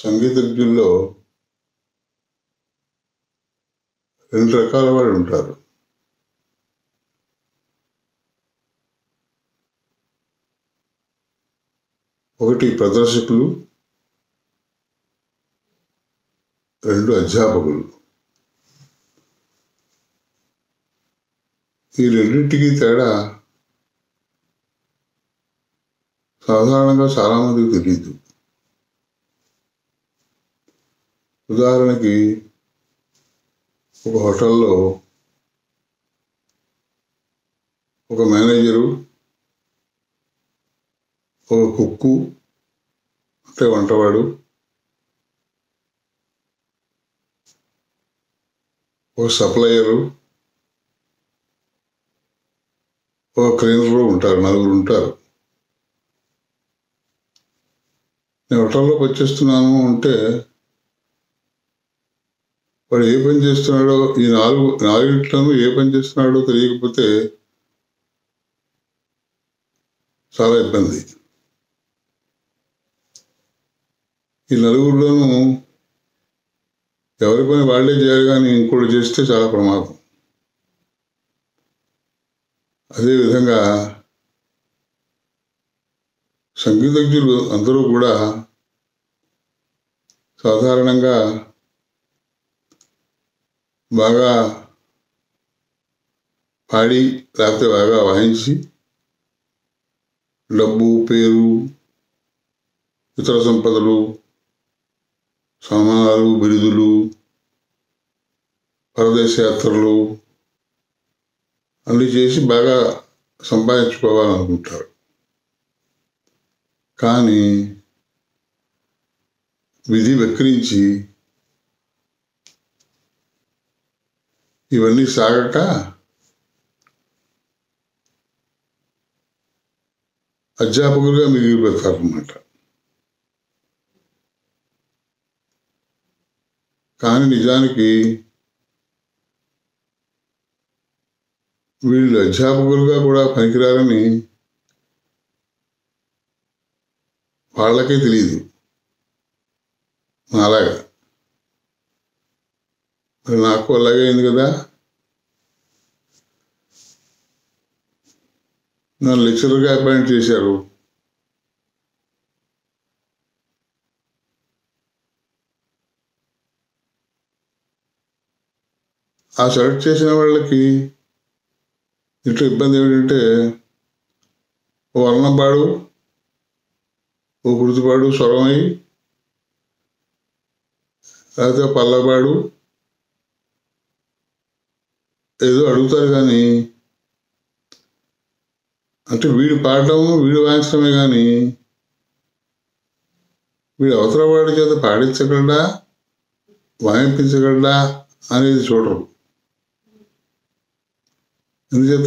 సంగీతజ్ఞుల్లో రెండు రకాల వాళ్ళు ఉంటారు ఒకటి ప్రదర్శకులు రెండు అధ్యాపకులు ఈ రెండింటికి తేడా సాధారణంగా చాలామందికి తెలియదు ఉదాహరణకి ఒక హోటల్లో ఒక మేనేజరు ఒక కుక్కు అంటే వంటవాడు ఒక సప్లయరు ఒక క్లీనరు ఉంటారు నలుగురు ఉంటారు నేను హోటల్లో పనిచేస్తున్నాను అంటే వాడు ఏ పని చేస్తున్నాడో ఈ నాలుగు నాలుగింట్లోనూ ఏ పని చేస్తున్నాడో తెలియకపోతే చాలా ఇబ్బంది ఈ నలుగురిలోనూ ఎవరి పని వాళ్ళే చేయాలి కానీ ఇంకోటి చేస్తే చాలా ప్రమాదం అదేవిధంగా సంగీతజ్ఞులు అందరూ కూడా సాధారణంగా బాగా పాడి లేకపోతే బాగా వాయించి డబ్బు పేరు ఇతర సంపదలు సన్మానాలు బిరుదులు పరదేశ యాత్రలు అన్ని చేసి బాగా సంపాదించుకోవాలనుకుంటారు కానీ విధి వెక్కిరించి ఇవన్నీ సాగక అధ్యాపకులుగా మిగిలిపోతారన్నమాట కానీ నిజానికి వీళ్ళు అధ్యాపకులుగా కూడా పనికిరారని వాళ్ళకే తెలియదు అలాగా మరి నాకు అలాగే అయింది కదా నన్ను లెక్చరర్గా అపాయింట్ చేశారు ఆ సెలెక్ట్ చేసిన వాళ్ళకి ఇట్లా ఇబ్బంది ఏమిటంటే ఓ వర్ణపాడు ఓ గుర్తుపాడు స్వరమై లేకపోతే పల్లపాడు ఏదో అడుగుతారు కానీ అంటే వీడు పాడటం వీడు వాయించడమే కానీ వీడు అవతల వాడి చేత పాడించగలడా వాయింపించగలడా అనేది చూడరు ఎందుచేత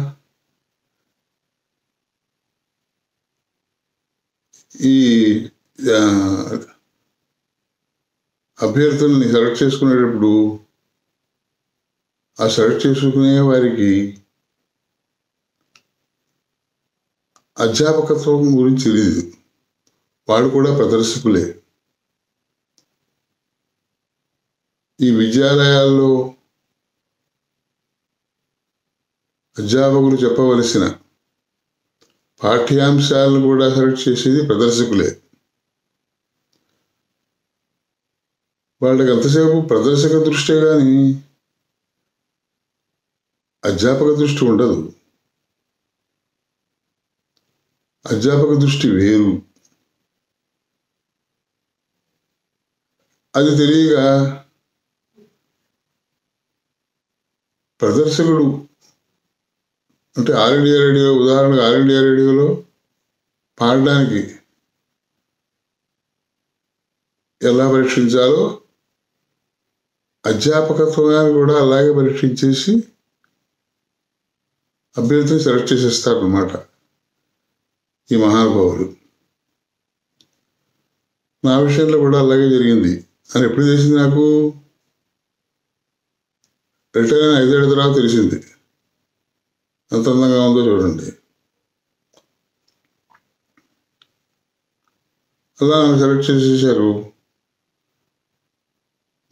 ఈ ఆ, అభ్యర్థుల్ని సెలెక్ట్ చేసుకునేటప్పుడు ఆ సెలెక్ట్ చేసుకునే వారికి అధ్యాపకత్వం గురించి తెలియదు వాళ్ళు కూడా ప్రదర్శకులే ఈ విద్యాలయాల్లో అధ్యాపకులు చెప్పవలసిన పాఠ్యాంశాలను కూడా సెలెక్ట్ చేసేది ప్రదర్శకులే వాళ్ళకి ఎంతసేపు ప్రదర్శక దృష్టే కానీ అధ్యాపక దృష్టి ఉండదు అధ్యాపక దృష్టి వేరు అది తెలియక ప్రదర్శకుడు అంటే ఆల్ ఇండియా రేడియో ఉదాహరణకు ఆల్ ఇండియా రేడియోలో పాడడానికి ఎలా పరీక్షించాలో అధ్యాపకత్వాన్ని కూడా అలాగే పరీక్షించేసి అభ్యర్థిని సెలెక్ట్ చేసేస్తారు అనమాట ఈ మహానుభావులు నా విషయంలో కూడా అలాగే జరిగింది అని ఎప్పుడు తెలిసింది నాకు రిటైర్ అయిన ఐదేళ్ల తర్వాత తెలిసింది ఎంత అందంగా ఉందో చూడండి అలా నన్ను సెలెక్ట్ చేసేసారు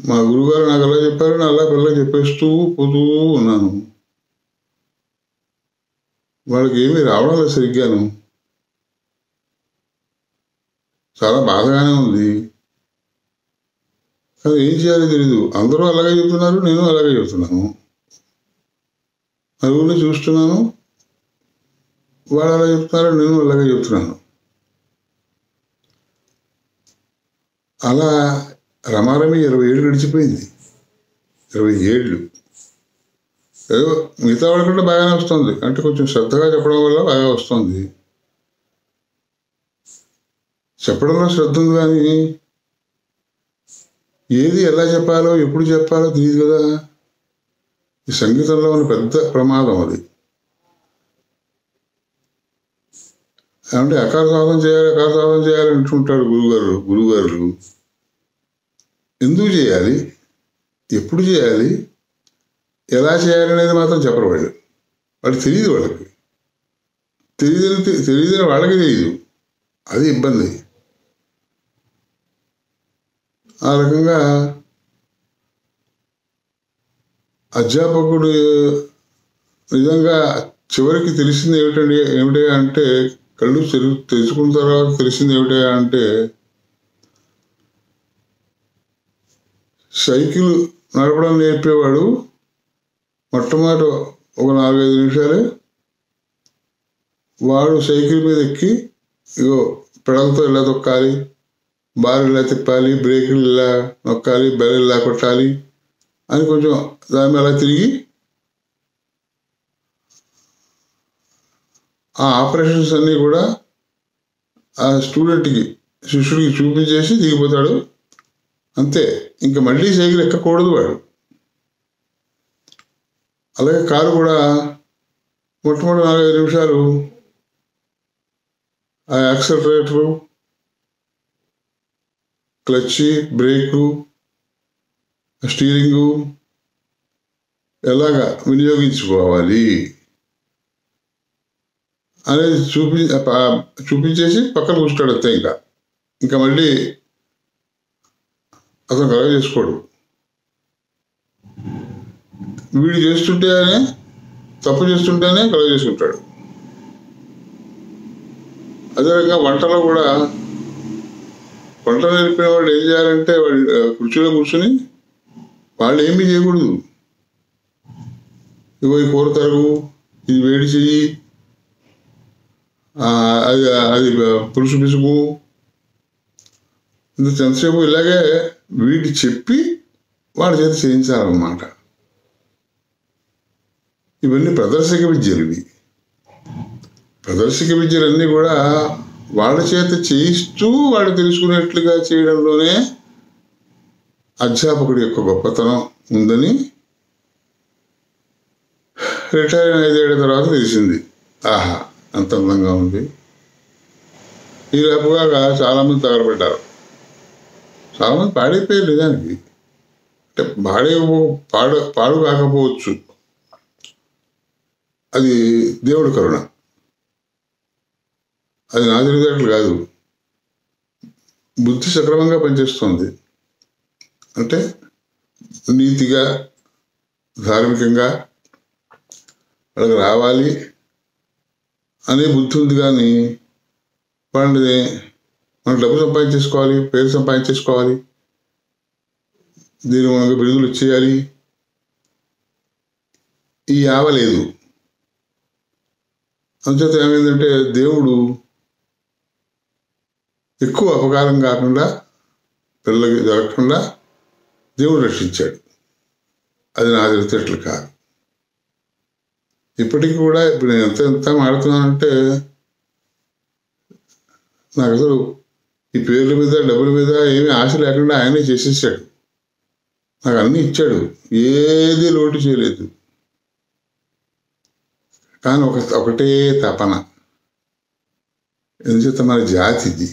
మా గురుగారు నాకు అలా చెప్పారు నేను అలా పిల్లలకు చెప్పేస్తూ పోతూ ఉన్నాను వాళ్ళకి ఏమీ రావడం లేదు సరిగ్గాను చాలా బాధగానే ఉంది కానీ ఏం చేయాలో తెలీదు అందరూ అలాగే చెప్తున్నారు నేను అలాగే చెప్తున్నాను నలుగురిని చూస్తున్నాను వాళ్ళు అలా చెప్తున్నారు నేను అలాగే చెప్తున్నాను అలా రమారమి ఇరవై ఏళ్ళు గడిచిపోయింది ఇరవై ఏళ్ళు ఏదో మిగతా వాళ్ళకంటే బాగానే వస్తుంది అంటే కొంచెం శ్రద్ధగా చెప్పడం వల్ల బాగా వస్తుంది చెప్పడంలో శ్రద్ధ ఉంది కానీ ఏది ఎలా చెప్పాలో ఎప్పుడు చెప్పాలో తెలియదు కదా ఈ సంగీతంలో ఉన్న పెద్ద ప్రమాదం అది అంటే అకార సాధన చేయాలి అకార సాధన చేయాలి అంటుంటాడు గురుగారు గురుగారు ఎందుకు చేయాలి ఎప్పుడు చేయాలి ఎలా చేయాలి అనేది మాత్రం చెప్పరు వాళ్ళు వాళ్ళు తెలియదు వాళ్ళకి తెలియదని తెలియదని వాళ్ళకి తెలియదు అది ఇబ్బంది ఆ రకంగా అధ్యాపకుడు నిజంగా చివరికి తెలిసింది ఏమిటండి ఏమిటి అంటే కళ్ళు తెరు తెరుచుకున్న తర్వాత తెలిసింది ఏమిటి అంటే సైకిల్ నడపడం నేర్పేవాడు మొట్టమొదటి ఒక నాలుగైదు నిమిషాలే వాడు సైకిల్ మీద ఎక్కి ఇగో పెడలతో ఇలా తొక్కాలి బార్ ఇలా తిప్పాలి బ్రేకులు ఇలా నొక్కాలి బెల్ ఇలా కొట్టాలి అని కొంచెం దాని మీద అలా తిరిగి ఆ ఆపరేషన్స్ అన్నీ కూడా ఆ స్టూడెంట్కి శిష్యుడికి చూపించేసి దిగిపోతాడు అంతే ఇంకా మళ్ళీ సైకిల్ ఎక్కకూడదు వాడు అలాగే కారు కూడా మొట్టమొదటి నాలుగైదు నిమిషాలు ఆ యాక్సలరేటరు క్లచ్ బ్రేకు స్టీరింగు ఎలాగా వినియోగించుకోవాలి అనేది చూపి చూపించేసి పక్కన కూర్చుంటాడు అంతే ఇంకా ఇంకా మళ్ళీ అతను కలగ చేసుకోడు వీడు చేస్తుంటేనే తప్పు చేస్తుంటేనే కలగ చేసుకుంటాడు అదేవిధంగా వంటలో కూడా వంట నేర్పిన వాళ్ళు ఏం చేయాలంటే వాళ్ళు కుర్చీలో కూర్చుని వాళ్ళు ఏమీ చేయకూడదు ఇగో ఈ కూర తరుగు ఇది వేడి చెయ్యి అది అది పులుసు పిసుకు ఇంత ఎంతసేపు ఇలాగే వీటి చెప్పి వాళ్ళ చేత చేయించాలన్నమాట ఇవన్నీ ప్రదర్శక విద్యలు ఇవి ప్రదర్శక విద్యలన్నీ కూడా వాళ్ళ చేత చేయిస్తూ వాళ్ళు తెలుసుకునేట్లుగా చేయడంలోనే అధ్యాపకుడి యొక్క గొప్పతనం ఉందని రిటైర్ అయిన ఐదేళ్ల తర్వాత తెలిసింది ఆహా అంత అందంగా ఉంది ఈ రకంగా చాలామంది తగలబడ్డారు చాలామంది పాడైపోయారు నిజానికి అంటే పాడే పాడు పాడు కాకపోవచ్చు అది దేవుడి కరుణ అది నా తెలివితేటలు కాదు బుద్ధి సక్రమంగా పనిచేస్తుంది అంటే నీతిగా ధార్మికంగా వాళ్ళకి రావాలి అనే బుద్ధి ఉంది కానీ వాళ్ళని మనం డబ్బు సంపాదించేసుకోవాలి పేరు సంపాదించేసుకోవాలి దీని మనకు బిరుదులు ఇచ్చేయాలి ఈ యావ లేదు అంచేత ఏమైందంటే దేవుడు ఎక్కువ అపకారం కాకుండా పిల్లలకి జరగకుండా దేవుడు రక్షించాడు అది నా తెలిసేట్లు కాదు ఇప్పటికీ కూడా ఇప్పుడు నేను ఎంత ఎంత మాడుతున్నానంటే నాకు అసలు ఈ పేర్ల మీద డబ్బుల మీద ఏమీ ఆశ లేకుండా ఆయనే చేసేసాడు నాకు అన్నీ ఇచ్చాడు ఏది లోటు చేయలేదు కానీ ఒక ఒకటే తపన ఎందుచేత మన జాతి ఇది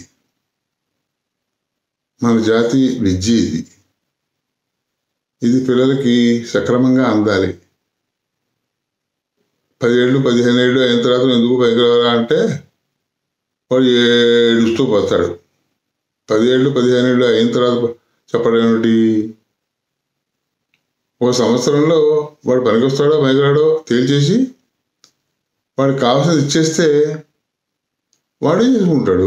మన జాతి విద్య ఇది ఇది పిల్లలకి సక్రమంగా అందాలి పదిహేళ్ళు పదిహేను ఏళ్ళు అయిన తర్వాత ఎందుకు పైకి రావాలా అంటే వాడు ఏడుస్తూ పోతాడు పదిహేళ్ళు పదిహేను ఏళ్ళు అయిన తర్వాత చెప్పడం ఏమిటి ఒక సంవత్సరంలో వాడు పనికొస్తాడో పనికిరాడో తేల్చేసి వాడికి కావాల్సింది ఇచ్చేస్తే వాడే చేసుకుంటాడు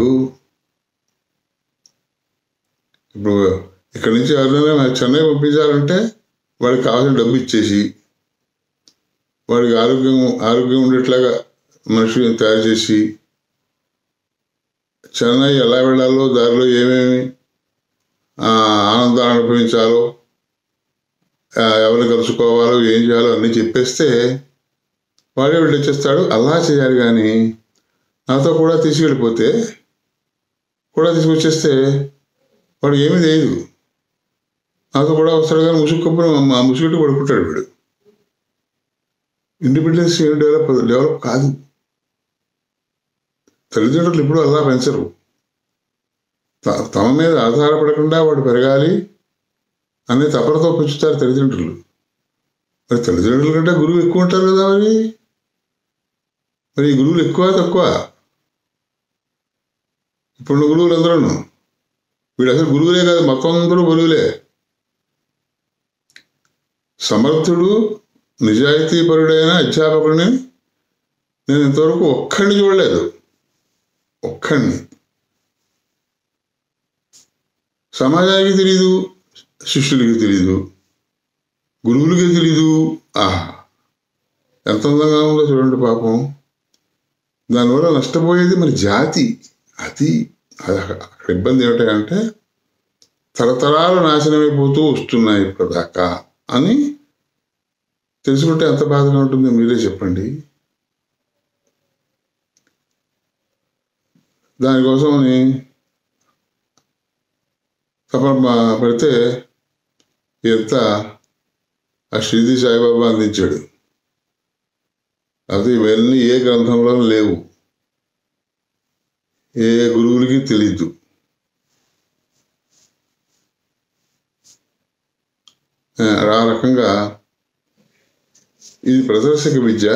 ఇప్పుడు ఇక్కడి నుంచి ఎవరైనా చెన్నై పంపించాలంటే వాడికి కావాల్సిన డబ్బు ఇచ్చేసి వాడికి ఆరోగ్యం ఆరోగ్యం ఉండేట్లాగా మనిషిని తయారు చేసి చెన్నై ఎలా వెళ్ళాలో దారిలో ఏమేమి ఆ, ఆనందాన్ని అనుభవించాలో ఆ, ఎవరిని కలుసుకోవాలో ఏం చేయాలో అన్నీ చెప్పేస్తే వాడే వెళ్ళొచ్చేస్తాడు అలా చేయాలి కానీ నాతో కూడా తీసుకెళ్ళిపోతే కూడా తీసుకొచ్చేస్తే వాడు ఏమీ తెలియదు నాతో కూడా వస్తాడు కానీ ముసుగుకప్పుడు మా ముసుగుట్టు పడుకుంటాడు వీడు ఇండిపెండెన్స్ ఏం డెవలప్ డెవలప్ కాదు తల్లిదండ్రులు ఎప్పుడు అలా పెంచరు త- తమ మీద ఆధారపడకుండా వాడు పెరగాలి అనే తపనతో పెంచుతారు తల్లిదండ్రులు మరి తల్లిదండ్రుల కంటే గురువు ఎక్కువ ఉంటారు కదా మరి మరి ఈ గురువులు ఎక్కువ తక్కువ ఇప్పుడు గురువులు అందరూ వీడు అసలు గురువులే కాదు మొత్తం అందరూ గురువులే సమర్థుడు నిజాయితీపరుడైన అధ్యాపకుడిని నేను ఇంతవరకు ఒక్కడిని చూడలేదు ఒక్కడిని సమాజానికి తెలీదు శిష్యులకి తెలీదు గురువులకి తెలీదు ఆహా ఎంత అందంగా ఉందో చూడండి పాపం దానివల్ల నష్టపోయేది మరి జాతి అది అది అక్కడ అక్కడ ఇబ్బంది ఏమిటంటే తరతరాలు నాశనమైపోతూ వస్తున్నాయి ఇప్పటిదాకా అని తెలుసుకుంటే ఎంత బాధగా ఉంటుందో మీరే చెప్పండి దానికోసమని తపన ప- పడితే ఎంత ఆ షిరిడి సాయిబాబా అందించాడు అది ఇవన్నీ ఏ గ్రంథంలో లేవు ఏ గురువులకి తెలీదు ఆ ఆ రకంగా ఇది ప్రదర్శక విద్య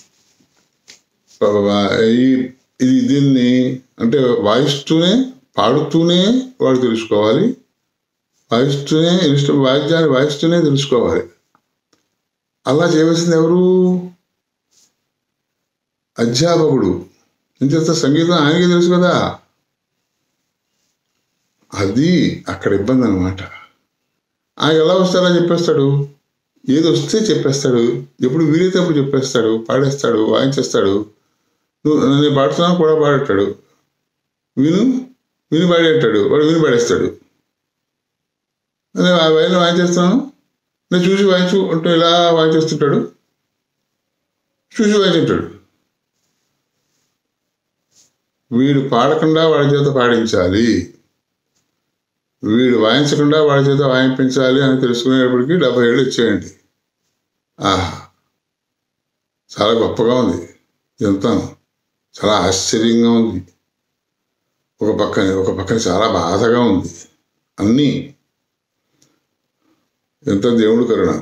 ప- ఈ ఇది దీన్ని అంటే వాయిస్తూనే పాడుతూనే వాడు తెలుసుకోవాలి వాయిస్తూనే ఇష్టం వాయిద్యాన్ని వాయిస్తూనే తెలుసుకోవాలి అలా చేయవలసింది ఎవరు అధ్యాపకుడు ఇంత సంగీతం ఆయనకి తెలుసు కదా అది అక్కడ ఇబ్బంది అనమాట ఆయన ఎలా వస్తారో చెప్పేస్తాడు ఏది వస్తే చెప్పేస్తాడు ఎప్పుడు వీలైతే అప్పుడు చెప్పేస్తాడు పాడేస్తాడు వాయించేస్తాడు నువ్వు నేను పాడుతున్నాను కూడా పాడేస్తాడు విను విని పాడేస్తాడు వాడు విని పాడేస్తాడు నేను ఆ వైన్ వాయించేస్తున్నాను నేను చూసి వాయించు అంటూ ఇలా వాయించేస్తుంటాడు చూసి వాయించుంటాడు వీడు పాడకుండా వాడి చేత పాడించాలి వీడు వాయించకుండా వాడి చేత వాయింపించాలి అని తెలుసుకునేటప్పటికి డెబ్బై ఏళ్ళు వచ్చేయండి ఆహా చాలా గొప్పగా ఉంది ఇదంతా చాలా ఆశ్చర్యంగా ఉంది ఒక పక్కన ఒక పక్కన చాలా బాధగా ఉంది అన్నీ ఎంత దేవుడు కరుణ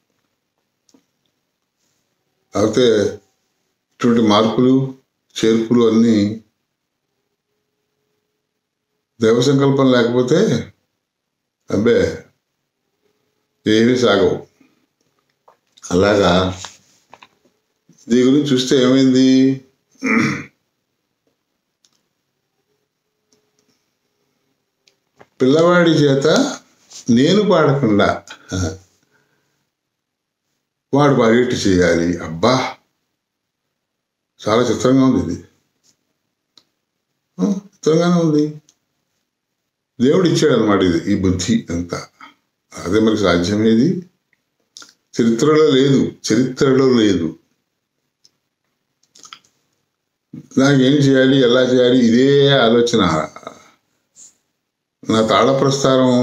అయితే ఇటువంటి మార్పులు చేర్పులు అన్నీ దైవ సంకల్పం లేకపోతే అబ్బే ఏమీ సాగవు అలాగా దీని గురించి చూస్తే ఏమైంది పిల్లవాడి చేత నేను పాడకుండా వాడు పాడేట్టు చేయాలి అబ్బా చాలా చిత్రంగా ఉంది ఇది ఆ, చిత్రంగానే ఉంది దేవుడు ఇచ్చాడు అనమాట ఇది ఈ బుద్ధి అంతా అదే మనకి సాధ్యమేది చరిత్రలో లేదు చరిత్రలో లేదు నాకు ఏం చేయాలి ఎలా చేయాలి ఇదే ఆలోచన నా తాళ ప్రస్థానం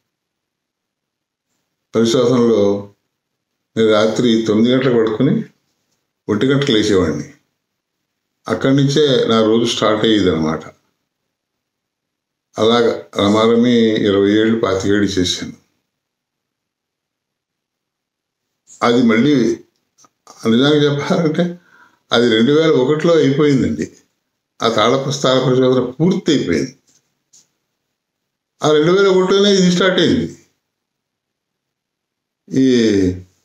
పరిశోధనలో నేను రాత్రి తొమ్మిది గంటలకు పడుకొని ఒంటి గంటలకు లేచేవాడిని అక్కడి నుంచే నా రోజు స్టార్ట్ అయ్యేది అనమాట అలాగ రమారమి ఇరవై ఏళ్ళు పాతికేళ్ళు చేశాను అది మళ్ళీ నిజానికి చెప్పాలంటే అది రెండు వేల ఒకటిలో అయిపోయిందండి ఆ తాళ ప్రస్థాన పరిశోధన పూర్తి అయిపోయింది ఆ రెండు వేల ఒకటిలోనే ఇది స్టార్ట్ అయింది ఈ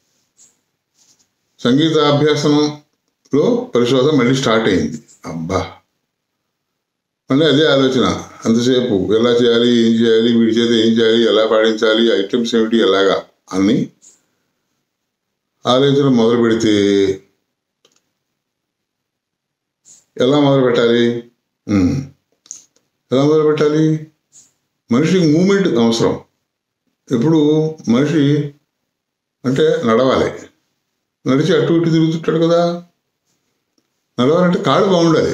సంగీతాభ్యాసనంలో పరిశోధన మళ్ళీ స్టార్ట్ అయింది అబ్బా మళ్ళీ అదే ఆలోచన అంతసేపు ఎలా చేయాలి ఏం చేయాలి వీడి చేత ఏం చేయాలి ఎలా పాడించాలి ఐటమ్స్ ఏమిటి ఎలాగా అని ఆలోచన మొదలు పెడితే ఎలా మొదలు పెట్టాలి ఉమ్. ఎలా మొదలు పెట్టాలి మనిషికి మూమెంట్ అవసరం ఎప్పుడు మనిషి అంటే నడవాలి నడిచి అటు ఇటు తిరుగుతుంటాడు కదా నడవాలంటే కాళ్ళు బాగుండాలి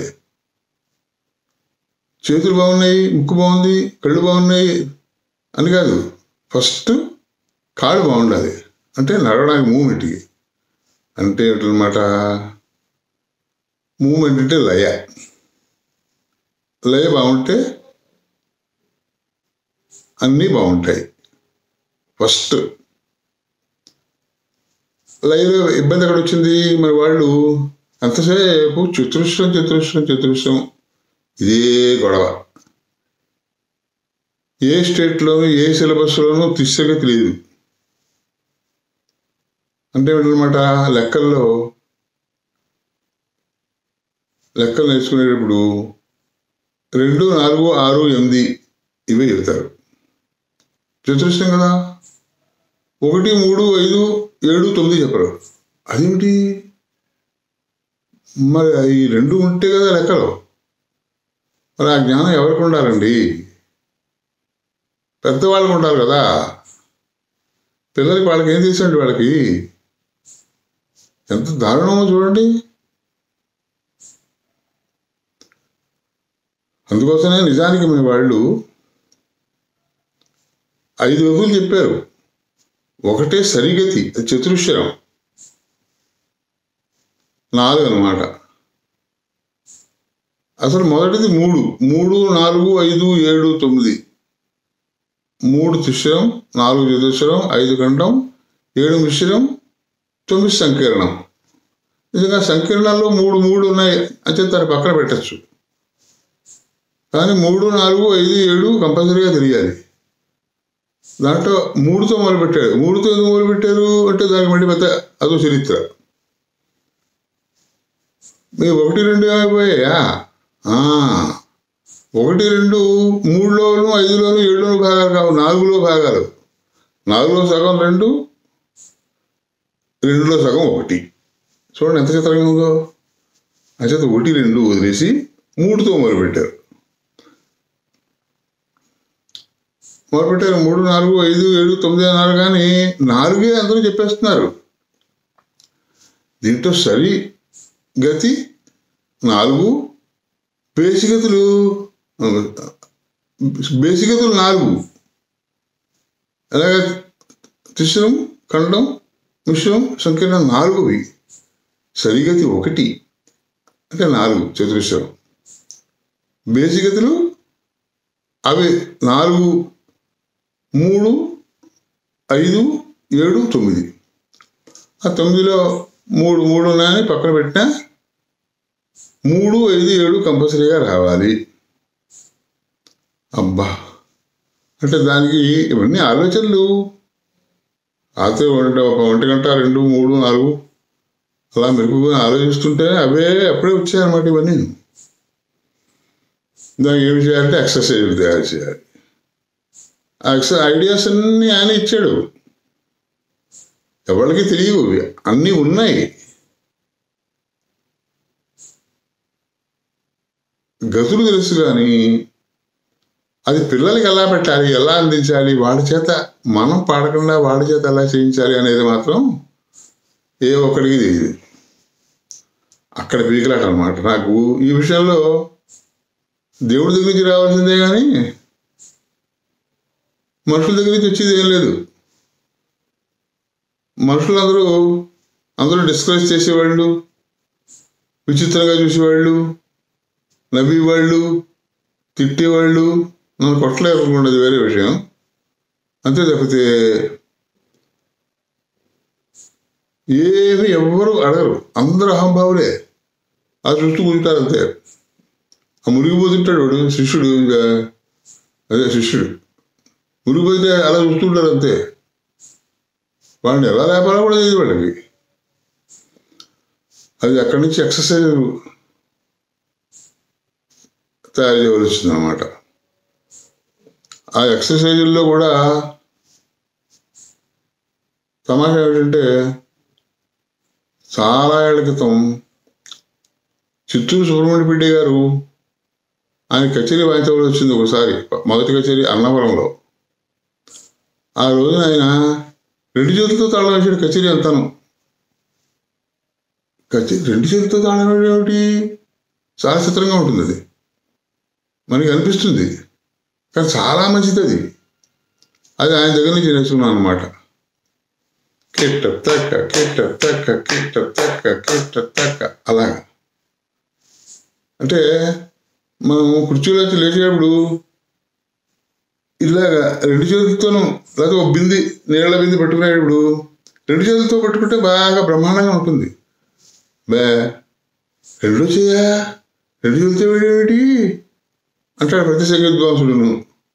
చేతులు బాగున్నాయి ముక్కు బాగుంది కళ్ళు బాగున్నాయి అని కాదు ఫస్ట్ కాళ్ళు బాగుండాలి అంటే నడవడానికి మూమెంట్కి అంటే ఏమిటనమాట మూమెంట్ అంటే లయ లయ బాగుంటే అన్నీ బాగుంటాయి ఫస్ట్ లైవ్లో ఇబ్బంది ఎక్కడ వచ్చింది మరి వాళ్ళు ఎంతసేపు చతురుష్రం చతురుష్రం చతురుష్రం ఇదే గొడవ ఏ స్టేట్లోనూ ఏ సిలబస్లోనూ తిష్టగతి లేదు అంటే ఏంటన్నమాట లెక్కల్లో లెక్కలు నేర్చుకునేటప్పుడు రెండు నాలుగు ఆరు ఎనిమిది ఇవే చెబుతారు చతురస్రం కదా ఒకటి మూడు ఐదు ఏడు తొమ్మిది చెప్పరు అదేమిటి మరి ఈ రెండు ఉంటే కదా లెక్కలు మరి ఆ జ్ఞానం ఎవరికి ఉండాలండి పెద్దవాళ్ళకి ఉండాలి కదా పిల్లలకి వాళ్ళకి ఏం తెలుసండి వాళ్ళకి ఎంత దారుణమో చూడండి అందుకోసమే నిజానికి మీ వాళ్ళు ఐదు వగులు చెప్పారు ఒకటే సరిగతి అది చతురుశ్వరం నాలుగు అనమాట అసలు మొదటిది మూడు మూడు నాలుగు ఐదు ఏడు తొమ్మిది మూడు తిశ్రం నాలుగు చతుశ్రం ఐదు ఖండం ఏడు మిశ్రం తొమ్మిది సంకీర్ణం నిజంగా సంకీర్ణాల్లో మూడు మూడు ఉన్నాయి అంటే దాన్ని పక్కన పెట్టచ్చు కానీ మూడు నాలుగు ఐదు ఏడు కంపల్సరీగా తెలియాలి దాంట్లో మూడుతో మొదలుపెట్టాడు మూడుతో ఎందుకు మొదలుపెట్టారు అంటే దానికి మళ్ళీ పెద్ద అదో చరిత్ర మీ ఒకటి రెండు అయిపోయాయా ఆ, ఒకటి రెండు మూడులోను ఐదులోను ఏడులోను భాగాలు కావు నాలుగులో భాగాలు నాలుగులో సగం రెండు రెండులో సగం ఒకటి చూడండి ఎంత చిత్రంగా ఉందో అంచేత ఒకటి రెండు వదిలేసి మూడుతో మొదలుపెట్టారు మొదలుపెట్టారు మూడు నాలుగు ఐదు ఏడు తొమ్మిది అన్నారు కానీ నాలుగే అందరూ చెప్పేస్తున్నారు దీంట్లో సరి గతి నాలుగు బేసిగతులు బేసిగతులు నాలుగు అలాగే తిశ్రం ఖండం మిశ్రం సంకీర్ణం నాలుగువి సరిగతి ఒకటి అంటే నాలుగు చతుర్శ్రం బేసిగతులు అవి నాలుగు మూడు ఐదు ఏడు తొమ్మిది ఆ తొమ్మిదిలో మూడు మూడు ఉన్నాయని పక్కన పెట్టినా మూడు ఐదు ఏడు కంపల్సరీగా రావాలి అబ్బా అంటే దానికి ఇవన్నీ ఆలోచనలు రాత్రి ఒంటి ఒక ఒంటి గంట రెండు మూడు నాలుగు అలా మెరుగుగా ఆలోచిస్తుంటే అవే అప్పుడే వచ్చాయన్నమాట ఇవన్నీ దానికి ఏమి చేయాలంటే ఎక్సర్సైజ్ తయారు చేయాలి ఆ ఎక్స ఐడియాస్ అన్నీ ఆయన ఇచ్చాడు ఎవరికి తెలియవు ఇవి. అన్నీ ఉన్నాయి గతులు తెలుసు కానీ అది పిల్లలకి ఎలా పెట్టాలి ఎలా అందించాలి వాడి చేత మనం పాడకుండా వాడి చేత ఎలా చేయించాలి అనేది మాత్రం ఏ ఒక్కడికి తెలియదు అక్కడ పీకలాట అనమాట నాకు ఈ విషయంలో దేవుడి దగ్గర నుంచి రావాల్సిందే కానీ మనుషుల దగ్గర నుంచి వచ్చేది ఏం లేదు మనుషులందరూ అందరూ డిస్కరేజ్ చేసేవాళ్ళు విచిత్రంగా చూసేవాళ్ళు నవ్వేవాళ్ళు తిట్టేవాళ్ళు నన్ను కొట్టలేకపోయినది వేరే విషయం అంతే తప్పితే ఏమి ఎవ్వరు అడగరు అందరూ అహంభావులే ఆ చుట్టూ కూర్చుంటారు అంతే ఆ మునిగిపోతుంటాడు వాడు శిష్యుడు ఇంకా అదే శిష్యుడు మునిగిపోతే అలా చూస్తుంటారు అంతే వాడిని ఎలా లేపాలో కూడా తెలియదు వాళ్ళకి అది అక్కడి నుంచి ఎక్సర్సైజ్ తయారు చేయవలసి వచ్చింది అనమాట ఆ ఎక్సర్సైజుల్లో కూడా తమాషా ఏమిటంటే చాలా ఏళ్ల క్రితం చిత్తూరు సుబ్రహ్మణ్య రెడ్డి గారు ఆయన కచేరీ వాయించవలసి వచ్చింది ఒకసారి మొదటి కచేరీ అన్నవరంలో ఆ రోజున ఆయన రెండు చేతులతో తాళం వేసాడు కచేరీ అంతాను కచేరీ రెండు చేతులతో తాళం వేయడం ఏమిటి చాలా చిత్రంగా ఉంటుంది అది మనకి అనిపిస్తుంది కానీ చాలా మంచిది అది అది ఆయన దగ్గర నుంచి నేర్చుకున్నాను అనమాట కిట్ట తక్క కిట్ట తక్క కిట్ట తక్క కిట్ట తక్క అలాగా అంటే మనం కుర్చీలోంచి లేచేటప్పుడు ఇలాగా రెండు చేతులతోనూ లేకపోతే ఒక బింది నీళ్ళ బింది పట్టుకునేటప్పుడు రెండు చేతులతో పట్టుకుంటే బాగా బ్రహ్మాండంగా ఉంటుంది బే రెండు చేయా రెండు చేతులతో వేడేమిటి అంటాడు ప్రతి సంగీతవాసుడును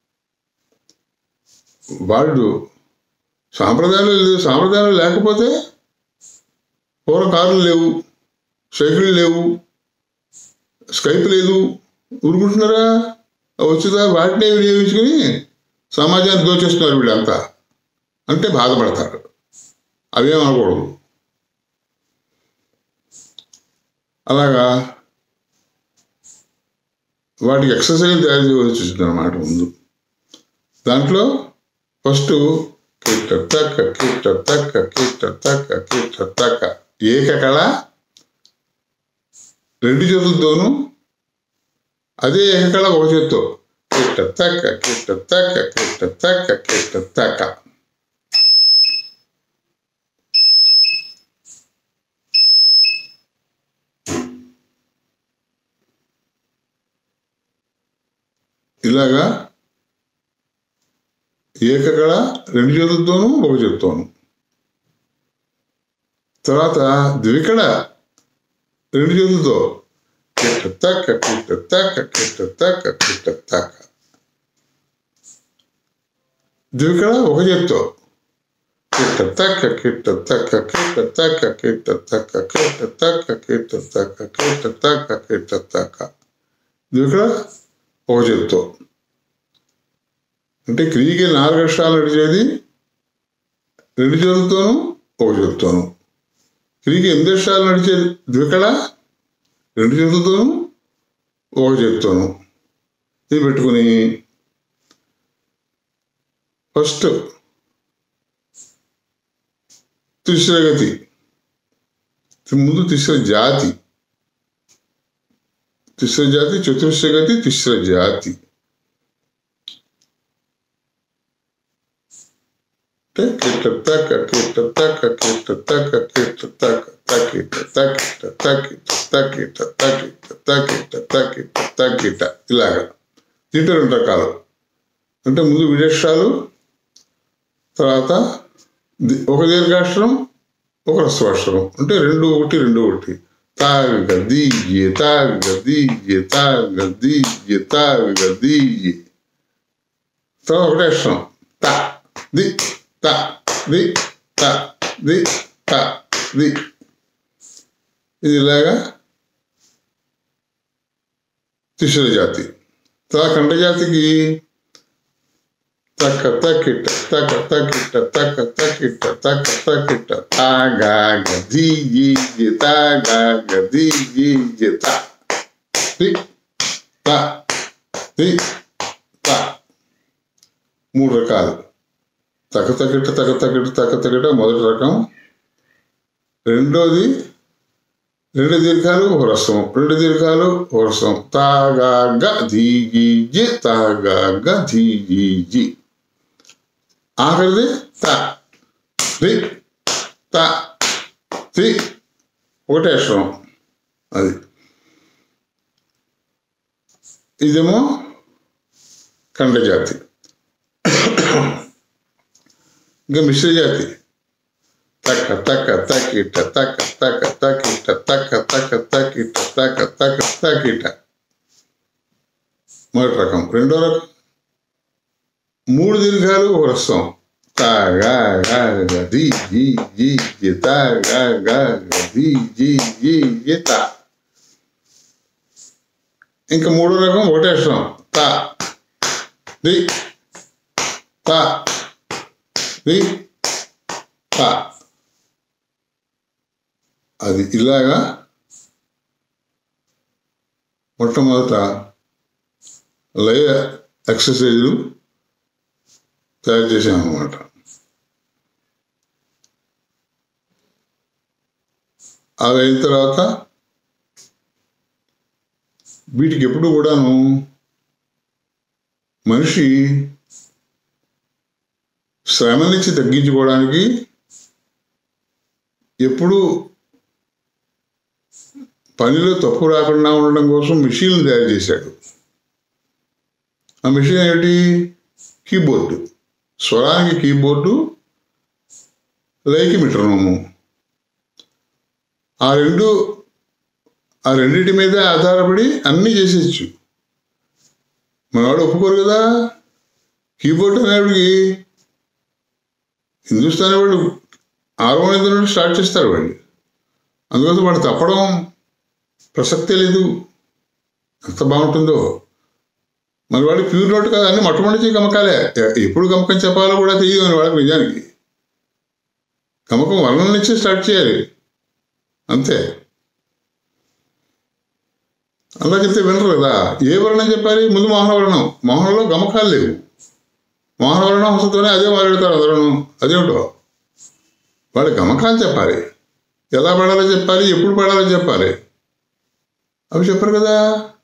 వాళ్ళు సాంప్రదాయాలు లేవు సాంప్రదాయాలు లేకపోతే పూర్వ కార్లు లేవు సైకిళ్ళు లేవు స్కైప్ లేదు ఊరుకుంటున్నారా వచ్చేదా వాటినే వినియోగించుకుని సమాజాన్ని దోచేస్తున్నారు వీళ్ళంతా అంటే బాధపడతారు అవేం అనకూడదు అలాగా వాటికి ఎక్సర్సైజ్ తయారు చేయవలసి వచ్చింది అనమాట ముందు దాంట్లో ఫస్ట్ కిట్ట తక్క కిట్ట తక్క కిట్ట తక్క కిట్ట తక్క ఏకకళ రెండు చేతులతోనూ అదే ఏకకళ ఒక చేత్తో కిట్ట తక్క కిట్ట తక్క కిట్ట తక్క కిట్ట తక్క ఇలాగా ఏకకళ రెండు చేతులతోనూ ఒక చేత్తోనూ తర్వాత ద్వికళ రెండు చేతులతో కిట్ట తక్క కిట్ట తక్క కిట్ట తక్క కిట్ట తక్క ద్వికళ ఒక చేత్తో కిట్ట తక్క కిట్ట తక్క కిట్ట తక్క కిట్ట తక్క కిట్ట తక్క కిట్ట తక్క కిట్ట తక్క కిట్ట తక్క ద్వికళ ఒక చేత్తో అంటే క్రియకి నాలుగు అక్షరాలు నడిచేది రెండు చేతులతోనూ ఒక చేతుతోనూ క్రియకి ఎనిమిది అక్షరాలు నడిచేది ద్వికళ రెండు చేతులతోనూ ఒక చేతితోనూ ఇది పెట్టుకుని ఫస్ట్ తిశ్రగతి ముందు తిశ్ర జాతి తిశ్ర జాతి చతుర్శ్రగతి తిశ్ర జాతి కిట్ట తక్క కిట్ట తక్క కిట్ట తక్క కిట్ట తక్క తక్కిట తక్కిట తక్కిట తక్కిట తక్కిట తక్కిట తక్కిట తక్కిట ఇలాగా దీంట్లో రెండు రకాలు అంటే ముందు విడక్షరాలు తర్వాత ఒక దీర్ఘాక్షరం ఒక రస్వాక్షరం అంటే రెండు ఒకటి రెండు ఒకటి తాగ దీయ తాగ దీయ తాగ దీయ తాగ దీయ తర్వాత ఒకటే అక్షరం త ది త ది త ది త ది ఇది ఇలాగా తిశ్ర జాతి తర్వాత కండ జాతికి తక్క తక్కిట్ట తక్క తక్కిట్ట తక్క తక్కిట్ట తక్క తక్కిట్ట తాగాగ దీయి తాగాగ దీయి త ది త ది త మూడు రకాలు తక్క తక్కిట తక్క తక్కిట తక్క తక్కిట మొదటి రకం రెండోది రెండు దీర్ఘాలు ఒక రసం రెండు దీర్ఘాలు ఒక రసం తాగాగ ధీజి తాగాగ ధీజి ఆఖరిది త ది త తి ఒకటే అక్షరం అది ఇదేమో ఖండజాతి ఇంకా మిశ్ర జాతి తక్క తక్క తక్కిట తక్క తక్క తక్కిట తక్క తక్క తక్కిట తక్క తక్క తక్కిట మొదటి రకం రెండో రకం మూడు దీర్ఘాలు ఒక రసం త తా గా గా గ ది జి జి జి తా గా గా గ ది జి జి జి తా ఇంకా మూడో రకం ఒకటే అక్షరం తా ది తా ది తా అది ఇలాగా మొట్టమొదట లయ ఎక్సర్సైజులు తయారు చేశామన్నమాట అది అయిన తర్వాత వీటికి ఎప్పుడు కూడాను మనిషి శ్రమ నుంచి తగ్గించుకోవడానికి ఎప్పుడు పనిలో తప్పు రాకుండా ఉండడం కోసం మిషన్లు తయారు చేశాడు ఆ మిషన్ ఏమిటి కీబోర్డు స్వరానికి కీబోర్డు లైకి మిట్రనోము ఆ రెండు ఆ రెండింటి మీద ఆధారపడి అన్నీ చేసేయచ్చు మనవాడు ఒప్పుకోరు కదా కీబోర్డ్ అనేవాడికి హిందుస్థానీ వాడు ఆరోగ్యం నుండి స్టార్ట్ చేస్తారు వాడిని అందుకోసం వాడు తప్పడం ప్రసక్తే లేదు ఎంత బాగుంటుందో మరి వాడు ప్యూర్ నోట్ కదా అన్ని మొట్టమొదటి గమకాలే ఎ- ఎప్పుడు గమకం చెప్పాలో కూడా తెలియదు అని వాళ్ళకి నిజానికి గమకం వర్ణం నుంచి స్టార్ట్ చేయాలి అంతే అలా చెప్తే వినరు కదా ఏ వర్ణం చెప్పాలి ముందు మోహనవర్ణం మోహనంలో గమకాలు లేవు మోహనవర్ణం హస్తతోనే అదే మాట్లాడతారు అందరూ అదేమిటో వాడు గమకాలు చెప్పాలి ఎలా పడాలో చెప్పాలి ఎప్పుడు పడాలో చెప్పాలి అవి చెప్పరు కదా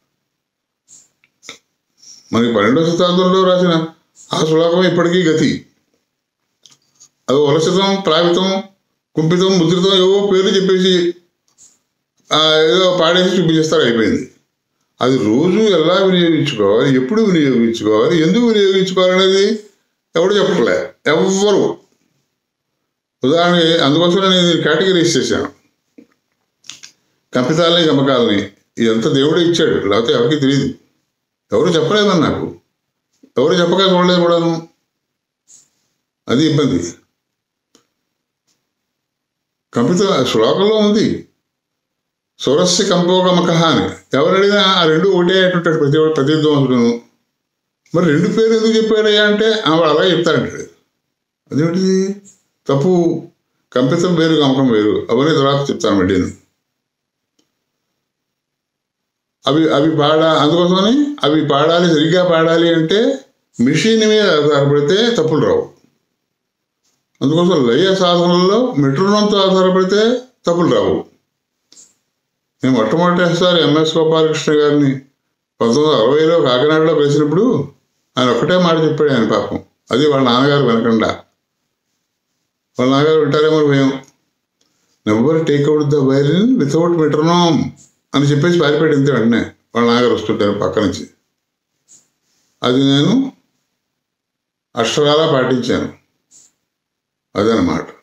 మనకి పన్నెండవ శతాబ్దంలో రాసిన ఆ శ్లోకం ఇప్పటికీ గతి అది వలసితం ప్రావితం కుంపితం ముద్రితం ఏవో పేర్లు చెప్పేసి ఆ, ఏదో పాడేసి చూపించేస్తారు అయిపోయింది అది రోజు ఎలా వినియోగించుకోవాలి ఎప్పుడు వినియోగించుకోవాలి ఎందుకు వినియోగించుకోవాలి అనేది ఎవడు చెప్పట్లే ఎవ్వరు ఉదాహరణకి అందుకోసం నేను కేటగిరీస్ చేశాను కంపితాలని గమకాలని ఇదంతా దేవుడే ఇచ్చాడు లేకపోతే ఎవరికి తెలియదు ఎవరు చెప్పలేదని నాకు ఎవరు చెప్పక చూడలేదు కూడాను అది ఇబ్బంది కంపిత శ్లోకంలో ఉంది సురస్య కంపోగమక అని ఎవరడిగినా ఆ రెండు ఒకటే అంటుంటాడు ప్రతి ప్రతిధ్వంసుడును మరి రెండు పేరు ఎందుకు చెప్పాడయ్యా అంటే ఆ వాడు అలా చెప్తాడంటాడు అదేమిటిది తప్పు కంపితం వేరు గమకం వేరు అవన్నీ తర్వాత చెప్తాను మళ్ళీ నేను. అవి అవి పాడా అందుకోసమని అవి పాడాలి సరిగ్గా పాడాలి అంటే మిషన్ మీద ఆధారపడితే తప్పులు రావు అందుకోసం లయ సాధనలో మెట్రోనంతో ఆధారపడితే తప్పులు రావు నేను మొట్టమొదటిసారి ఎంఎస్ గోపాలకృష్ణ గారిని పంతొమ్మిది వందల అరవైలో కాకినాడలో కలిసినప్పుడు ఆయన ఒక్కటే మాట చెప్పాడు ఆయన పాపం అది వాళ్ళ నాన్నగారు వినకుండా వాళ్ళ నాన్నగారు వింటారేమో భయం never take out the violin without metronome అని చెప్పేసి పారిపోయాడు ఇంతే వెంటనే వాళ్ళ నాన్నగారు వస్తుంటారు పక్క నుంచి అది నేను అక్షరాలా పాటించాను అదనమాట